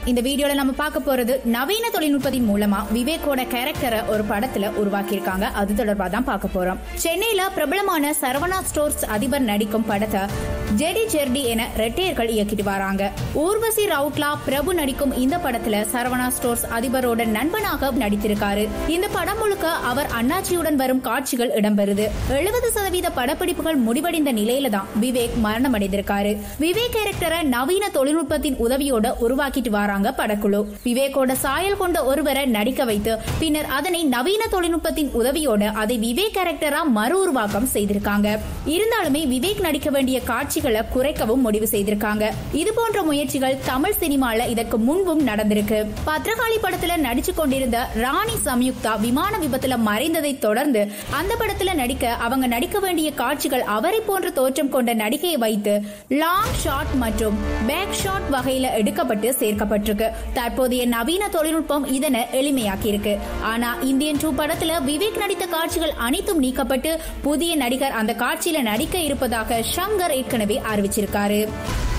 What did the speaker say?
இந்த வீடியோல நம்ம பார்க்க போறது நவீன தொழில்நுட்பத்தின் மூலமா விவேக்கோட கேரக்டரை ஒரு படத்துல உருவாக்கியிருக்காங்க அது தொடர்பா தான் பார்க்க போறோம் சென்னையில பிரபலமான சரவணா ஸ்டோர்ஸ் அதிபர் நடிக்கும் படத்தை ஜெடி ஜெர்டி என ரெட்டையர்கள் இயக்கிட்டு வராங்க ஊர்வசி ரவுட்லா பிரபு நடிக்கும் இந்த படத்துல சரவணா ஸ்டோர்ஸ் அதிபரோட நண்பனாக நடித்திருக்காரு இந்த படம் முழுக்க அவர் அண்ணாச்சியுடன் வரும் காட்சிகள் இடம்பெறுது எழுபது சதவீத படப்பிடிப்புகள் முடிவடைந்த நிலையில தான் விவேக் மரணம் அடைந்திருக்காரு விவேக் கேரக்டரை நவீன தொழில்நுட்பத்தின் உதவியோட உருவாக்கிட்டு வராங்க படக்குழு விவேக்கோட சாயல் கொண்ட ஒருவரை நடிக்க வைத்து பின்னர் அதனை நவீன தொழில்நுட்பத்தின் உதவியோட அதை விவேக் கேரக்டரா மறு உருவாக்கம் செய்திருக்காங்க இருந்தாலுமே விவேக் நடிக்க வேண்டிய காட்சிகளை குறைக்கவும் முடிவு செய்திருக்காங்க இது போன்ற முயற்சிகள் தமிழ் சினிமால இதற்கு முன்பும் நடந்திருக்கு பத்ரகாளி படத்துல நடிச்சு கொண்டிருந்த ராணி சம்யுக்தா விமான விபத்துல மறைந்ததை தொடர்ந்து அந்த படத்துல நடிக்க அவங்க நடிக்க வேண்டிய காட்சிகள் அவரை போன்ற தோற்றம் கொண்ட நடிகையை வைத்து லாங் ஷாட் மற்றும் பேக் ஷாட் வகையில எடுக்கப்பட்டு சேர்க்கப்பட்டிருக்கு தற்போதைய நவீன தொழில்நுட்பம் இதனை எளிமையாக்கி இருக்கு ஆனா இந்தியன் டூ படத்துல விவேக் நடித்த காட்சிகள் அனைத்தும் நீக்கப்பட்டு புதிய நடிகர் அந்த காட்சியில நடிக்க இருப்பதாக ஷங்கர் ஏற்கனவே அறிவிச்சிருக்காரு